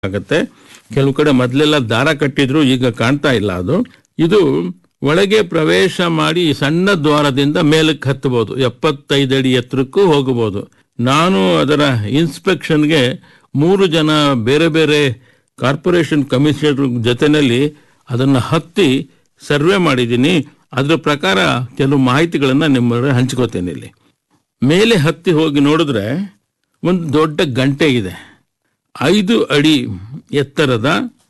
ಆಗತ್ತೆ ಕೆಲವು ಕಡೆ ಮೊದಲೆಲ್ಲ ದಾರ ಕಟ್ಟಿದ್ರು ಈಗ ಕಾಣ್ತಾ ಇಲ್ಲ ಅದು ಇದು ಒಳಗೆ ಪ್ರವೇಶ ಮಾಡಿ ಸಣ್ಣ ದ್ವಾರದಿಂದ ಮೇಲಕ್ಕೆ ಹತ್ತಬಹುದು ಎಪ್ಪತ್ತೈದು ಅಡಿ ಎತ್ತರಕ್ಕೂ ಹೋಗಬಹುದು ನಾನು ಅದರ ಇನ್ಸ್ಪೆಕ್ಷನ್ಗೆ ಮೂರು ಜನ ಬೇರೆ ಬೇರೆ ಕಾರ್ಪೊರೇಷನ್ ಕಮಿಷನರ್ ಜೊತೆನಲ್ಲಿ ಅದನ್ನ ಹತ್ತಿ ಸರ್ವೆ ಮಾಡಿದ್ದೀನಿ ಅದ್ರ ಪ್ರಕಾರ ಕೆಲವು ಮಾಹಿತಿಗಳನ್ನ ನಿಮ್ಮ ಹಂಚ್ಕೋತೇನೆ ಇಲ್ಲಿ ಮೇಲೆ ಹತ್ತಿ ಹೋಗಿ ನೋಡಿದ್ರೆ ಒಂದು ದೊಡ್ಡ ಗಂಟೆ ಇದೆ ಐದು ಅಡಿ ಎತ್ತರದ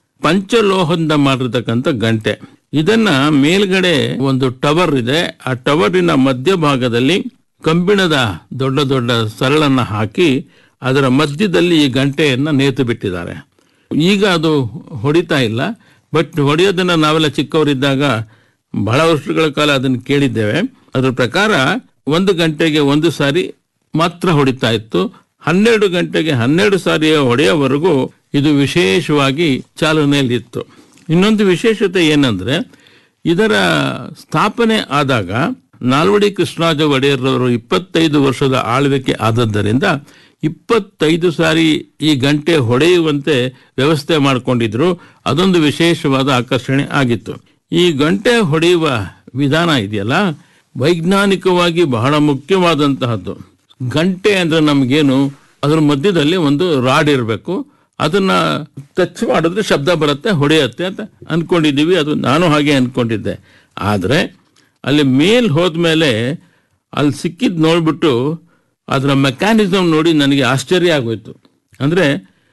ಪಂಚಲೋಹದಿಂದ ಮಾಡಿರ್ತಕ್ಕಂಥ ಗಂಟೆ ಇದನ್ನ ಮೇಲ್ಗಡೆ ಒಂದು ಟವರ್ ಇದೆ ಆ ಟವರಿನ ಮಧ್ಯಭಾಗದಲ್ಲಿ ಕಬ್ಬಿಣದ ದೊಡ್ಡ ದೊಡ್ಡ ಸರಳನ್ನ ಹಾಕಿ ಅದರ ಮಧ್ಯದಲ್ಲಿ ಈ ಗಂಟೆಯನ್ನ ನೇತು ಬಿಟ್ಟಿದ್ದಾರೆ ಈಗ ಅದು ಹೊಡಿತಾ ಇಲ್ಲ ಬಟ್ ಹೊಡೆಯೋದನ್ನ ನಾವೆಲ್ಲ ಚಿಕ್ಕವರಿದ್ದಾಗ ಬಹಳ ವರ್ಷಗಳ ಕಾಲ ಅದನ್ನು ಕೇಳಿದ್ದೇವೆ ಅದರ ಪ್ರಕಾರ ಒಂದು ಗಂಟೆಗೆ ಒಂದು ಸಾರಿ ಮಾತ್ರ ಹೊಡಿತಾ ಇತ್ತು ಹನ್ನೆರಡು ಗಂಟೆಗೆ ಹನ್ನೆರಡು ಸಾರಿ ಹೊಡೆಯೋವರೆಗೂ ಇದು ವಿಶೇಷವಾಗಿ ಚಾಲನೆಯಲ್ಲಿತ್ತು ಇನ್ನೊಂದು ವಿಶೇಷತೆ ಏನಂದ್ರೆ ಇದರ ಸ್ಥಾಪನೆ ಆದಾಗ ನಾಲ್ವಡಿ ಕೃಷ್ಣರಾಜ ಒಡೆಯರ್ರವರು ಇಪ್ಪತ್ತೈದು ವರ್ಷದ ಆಳ್ವಿಕೆ ಆದದ್ದರಿಂದ ಇಪ್ಪತ್ತೈದು ಸಾರಿ ಈ ಗಂಟೆ ಹೊಡೆಯುವಂತೆ ವ್ಯವಸ್ಥೆ ಮಾಡಿಕೊಂಡಿದ್ರು ಅದೊಂದು ವಿಶೇಷವಾದ ಆಕರ್ಷಣೆ ಆಗಿತ್ತು ಈ ಗಂಟೆ ಹೊಡೆಯುವ ವಿಧಾನ ಇದೆಯಲ್ಲ ವೈಜ್ಞಾನಿಕವಾಗಿ ಬಹಳ ಮುಖ್ಯವಾದಂತಹದ್ದು ಗಂಟೆ ಅಂದ್ರೆ ನಮಗೇನು ಅದ್ರ ಮಧ್ಯದಲ್ಲಿ ಒಂದು ರಾಡ್ ಇರಬೇಕು ಅದನ್ನ ಟಚ್ ಮಾಡಿದ್ರೆ ಶಬ್ದ ಬರುತ್ತೆ ಹೊಡೆಯುತ್ತೆ ಅಂತ ಅನ್ಕೊಂಡಿದ್ದೀವಿ ಅದು ನಾನು ಹಾಗೆ ಅನ್ಕೊಂಡಿದ್ದೆ ಆದ್ರೆ ಅಲ್ಲಿ ಮೇಲ್ ಹೋದ್ಮೇಲೆ ಅಲ್ಲಿ ಸಿಕ್ಕಿದ್ ನೋಡ್ಬಿಟ್ಟು ಅದರ ಮೆಕ್ಯಾನಿಸಮ್ ನೋಡಿ ನನಗೆ ಆಶ್ಚರ್ಯ ಆಗೋಯ್ತು ಅಂದ್ರೆ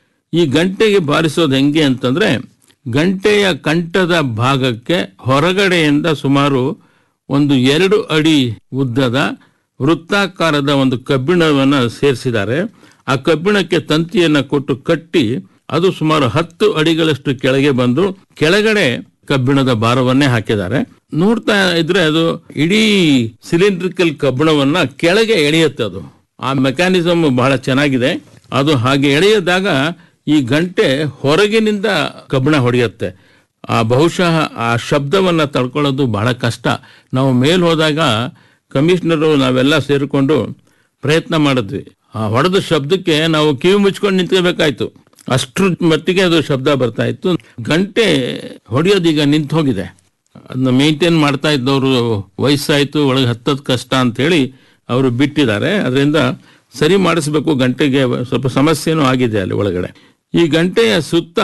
ಈ ಗಂಟೆಗೆ ಬಾರಿಸೋದು ಹೆಂಗೆ ಅಂತಂದ್ರೆ ಗಂಟೆಯ ಕಂಠದ ಭಾಗಕ್ಕೆ ಹೊರಗಡೆಯಿಂದ ಸುಮಾರು ಒಂದು ಎರಡು ಅಡಿ ಉದ್ದದ ವೃತ್ತಾಕಾರದ ಒಂದು ಕಬ್ಬಿಣವನ್ನ ಸೇರಿಸಿದ್ದಾರೆ ಆ ಕಬ್ಬಿಣಕ್ಕೆ ತಂತಿಯನ್ನ ಕೊಟ್ಟು ಕಟ್ಟಿ ಅದು ಸುಮಾರು ಹತ್ತು ಅಡಿಗಳಷ್ಟು ಕೆಳಗೆ ಬಂದು ಕೆಳಗಡೆ ಕಬ್ಬಿಣದ ಭಾರವನ್ನೇ ಹಾಕಿದ್ದಾರೆ ನೋಡ್ತಾ ಇದ್ರೆ ಅದು ಇಡೀ ಸಿಲಿಂಡ್ರಿಕಲ್ ಕಬ್ಬಿಣವನ್ನ ಕೆಳಗೆ ಎಳೆಯುತ್ತೆ ಅದು ಆ ಮೆಕ್ಯಾನಿಸಮ್ ಬಹಳ ಚೆನ್ನಾಗಿದೆ ಅದು ಹಾಗೆ ಎಳೆಯದಾಗ ಈ ಗಂಟೆ ಹೊರಗಿನಿಂದ ಕಬ್ಬಿಣ ಹೊಡೆಯುತ್ತೆ ಆ ಬಹುಶಃ ಆ ಶಬ್ದವನ್ನ ತಡ್ಕೊಳ್ಳೋದು ಬಹಳ ಕಷ್ಟ ನಾವು ಮೇಲ್ ಹೋದಾಗ ಕಮಿಷನರು ನಾವೆಲ್ಲ ಸೇರಿಕೊಂಡು ಪ್ರಯತ್ನ ಮಾಡಿದ್ವಿ ಆ ಹೊಡೆದ ಶಬ್ದಕ್ಕೆ ನಾವು ಕಿವಿ ಮುಚ್ಕೊಂಡು ನಿಂತ್ಕೋಬೇಕಾಯ್ತು ಅಷ್ಟ್ರ ಮಟ್ಟಿಗೆ ಅದು ಶಬ್ದ ಬರ್ತಾ ಇತ್ತು ಗಂಟೆ ಹೊಡೆಯೋದೀಗ ನಿಂತು ಹೋಗಿದೆ ಅದನ್ನ ಮೇಂಟೈನ್ ಮಾಡ್ತಾ ಇದ್ದವರು ವಯಸ್ಸಾಯ್ತು ಒಳಗೆ ಹತ್ತದ್ ಕಷ್ಟ ಅಂತ ಹೇಳಿ ಅವರು ಬಿಟ್ಟಿದ್ದಾರೆ ಅದರಿಂದ ಸರಿ ಮಾಡಿಸ್ಬೇಕು ಗಂಟೆಗೆ ಸ್ವಲ್ಪ ಸಮಸ್ಯೆನೂ ಆಗಿದೆ ಅಲ್ಲಿ ಒಳಗಡೆ ಈ ಗಂಟೆಯ ಸುತ್ತ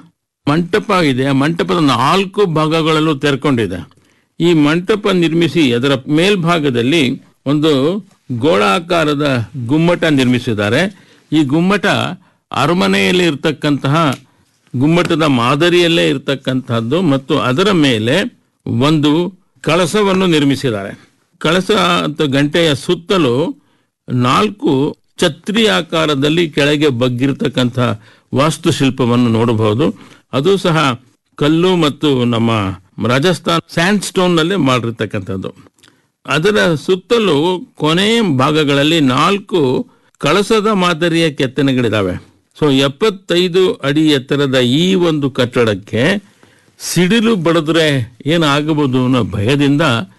ಮಂಟಪ ಇದೆ ಆ ಮಂಟಪದ ನಾಲ್ಕು ಭಾಗಗಳಲ್ಲೂ ತೆರ್ಕೊಂಡಿದೆ ಈ ಮಂಟಪ ನಿರ್ಮಿಸಿ ಅದರ ಮೇಲ್ಭಾಗದಲ್ಲಿ ಒಂದು ಗೋಳಾಕಾರದ ಗುಮ್ಮಟ ನಿರ್ಮಿಸಿದ್ದಾರೆ ಈ ಗುಮ್ಮಟ ಅರಮನೆಯಲ್ಲಿ ಇರ್ತಕ್ಕಂತಹ ಗುಮ್ಮಟದ ಮಾದರಿಯಲ್ಲೇ ಇರ್ತಕ್ಕಂತಹದ್ದು ಮತ್ತು ಅದರ ಮೇಲೆ ಒಂದು ಕಳಸವನ್ನು ನಿರ್ಮಿಸಿದ್ದಾರೆ ಕಳಸ ಅಥವಾ ಗಂಟೆಯ ಸುತ್ತಲೂ ನಾಲ್ಕು ಛತ್ರಿ ಆಕಾರದಲ್ಲಿ ಕೆಳಗೆ ಬಗ್ಗಿರ್ತಕ್ಕಂಥ ವಾಸ್ತುಶಿಲ್ಪವನ್ನು ನೋಡಬಹುದು ಅದು ಸಹ ಕಲ್ಲು ಮತ್ತು ನಮ್ಮ ರಾಜಸ್ಥಾನ್ ಸ್ಯಾಂಡ್ ಸ್ಟೋನ್ ನಲ್ಲಿ ಮಾಡಿರ್ತಕ್ಕಂಥದ್ದು ಅದರ ಸುತ್ತಲೂ ಕೊನೆ ಭಾಗಗಳಲ್ಲಿ ನಾಲ್ಕು ಕಳಸದ ಮಾದರಿಯ ಕೆತ್ತನೆಗಳಿದಾವೆ ಸೊ ಎಪ್ಪತ್ತೈದು ಅಡಿ ಎತ್ತರದ ಈ ಒಂದು ಕಟ್ಟಡಕ್ಕೆ ಸಿಡಿಲು ಬಡಿದ್ರೆ ಏನಾಗಬಹುದು ಅನ್ನೋ ಭಯದಿಂದ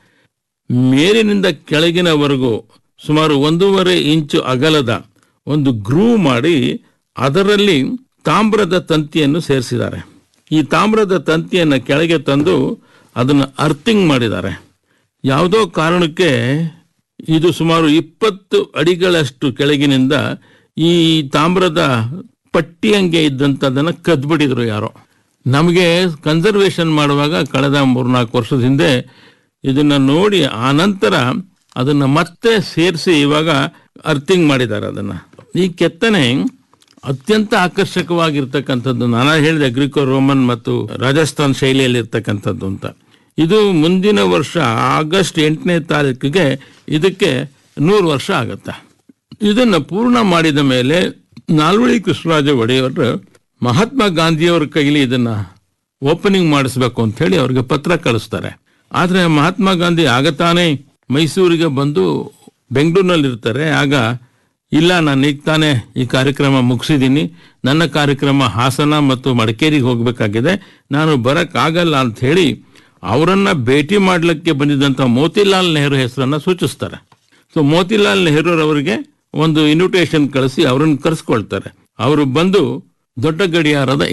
ಮೇಲಿನಿಂದ ಕೆಳಗಿನವರೆಗೂ ಸುಮಾರು ಒಂದೂವರೆ ಇಂಚು ಅಗಲದ ಒಂದು ಗ್ರೂ ಮಾಡಿ ಅದರಲ್ಲಿ ತಾಮ್ರದ ತಂತಿಯನ್ನು ಸೇರಿಸಿದ್ದಾರೆ ಈ ತಾಮ್ರದ ತಂತಿಯನ್ನು ಕೆಳಗೆ ತಂದು ಅದನ್ನು ಅರ್ಥಿಂಗ್ ಮಾಡಿದ್ದಾರೆ ಯಾವುದೋ ಕಾರಣಕ್ಕೆ ಇದು ಸುಮಾರು ಇಪ್ಪತ್ತು ಅಡಿಗಳಷ್ಟು ಕೆಳಗಿನಿಂದ ಈ ತಾಮ್ರದ ಪಟ್ಟಿಯಂಗೆ ಇದ್ದಂಥದ್ದನ್ನು ಕದ್ಬಿಟ್ಟಿದ್ರು ಯಾರೋ ನಮಗೆ ಕನ್ಸರ್ವೇಷನ್ ಮಾಡುವಾಗ ಕಳೆದ ಮೂರ್ನಾಲ್ಕು ವರ್ಷದ ಹಿಂದೆ ಇದನ್ನ ನೋಡಿ ಆ ನಂತರ ಅದನ್ನ ಮತ್ತೆ ಸೇರಿಸಿ ಇವಾಗ ಅರ್ಥಿಂಗ್ ಮಾಡಿದ್ದಾರೆ ಅದನ್ನ ಈ ಕೆತ್ತನೆ ಅತ್ಯಂತ ಆಕರ್ಷಕವಾಗಿರ್ತಕ್ಕಂಥದ್ದು ನಾನು ಹೇಳಿದೆ ಗ್ರೀಕೋ ರೋಮನ್ ಮತ್ತು ರಾಜಸ್ಥಾನ್ ಶೈಲಿಯಲ್ಲಿ ಇರ್ತಕ್ಕಂಥದ್ದು ಅಂತ ಇದು ಮುಂದಿನ ವರ್ಷ ಆಗಸ್ಟ್ ಎಂಟನೇ ತಾರೀಕಿಗೆ ಇದಕ್ಕೆ ನೂರು ವರ್ಷ ಆಗತ್ತೆ ಇದನ್ನ ಪೂರ್ಣ ಮಾಡಿದ ಮೇಲೆ ನಾಲ್ವಡಿ ಕೃಷ್ಣರಾಜ ಒಡೆಯವರು ಮಹಾತ್ಮ ಗಾಂಧಿಯವರ ಕೈಲಿ ಇದನ್ನ ಓಪನಿಂಗ್ ಮಾಡಿಸ್ಬೇಕು ಅಂತ ಹೇಳಿ ಅವ್ರಿಗೆ ಪತ್ರ ಕಳಿಸ್ತಾರೆ ಆದ್ರೆ ಮಹಾತ್ಮ ಗಾಂಧಿ ಆಗತಾನೆ ಮೈಸೂರಿಗೆ ಬಂದು ಬೆಂಗಳೂರಿನಲ್ಲಿ ಇರ್ತಾರೆ ಆಗ ಇಲ್ಲ ನಾನು ಈಗ ತಾನೇ ಈ ಕಾರ್ಯಕ್ರಮ ಮುಗಿಸಿದ್ದೀನಿ ನನ್ನ ಕಾರ್ಯಕ್ರಮ ಹಾಸನ ಮತ್ತು ಮಡಿಕೇರಿಗೆ ಹೋಗಬೇಕಾಗಿದೆ ನಾನು ಬರಕ್ಕಾಗಲ್ಲ ಅಂತ ಹೇಳಿ ಅವರನ್ನ ಭೇಟಿ ಮಾಡ್ಲಿಕ್ಕೆ ಬಂದಿದ್ದಂತ ಮೋತಿಲಾಲ್ ನೆಹರು ಹೆಸರನ್ನ ಸೂಚಿಸ್ತಾರೆ ಸೊ ಮೋತಿಲಾಲ್ ನೆಹರೂರವರಿಗೆ ಒಂದು ಇನ್ವಿಟೇಷನ್ ಕಳಿಸಿ ಅವರನ್ನು ಕರೆಸ್ಕೊಳ್ತಾರೆ ಅವರು ಬಂದು ದೊಡ್ಡ ಗಡಿಯಾರದ